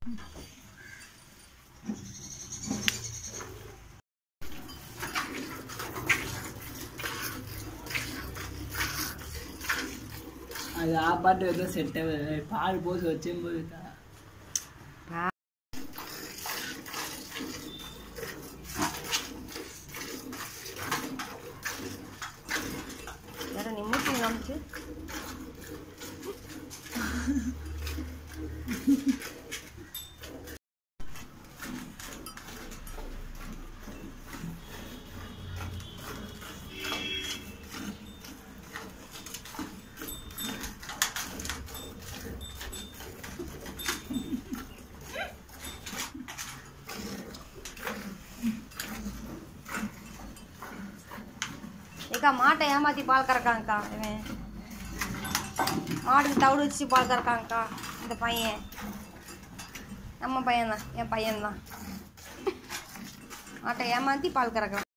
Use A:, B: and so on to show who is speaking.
A: அது ஆப்பாட்டு எதுவும் செட் பால் போட்டு வச்சும் போயிருக்கா
B: வேற நிம்மதி காமிச்சு ஏக்கா மாட்டை ஏமாத்தி பால் கறக்காங்கக்கா இவன் மாட்டுக்கு தவிடு வச்சு பால் கறக்காங்கக்கா இந்த பையன் நம்ம பையன்தான் என் பையன்தான் மாட்டை ஏமாத்தி பால் கறக்கான்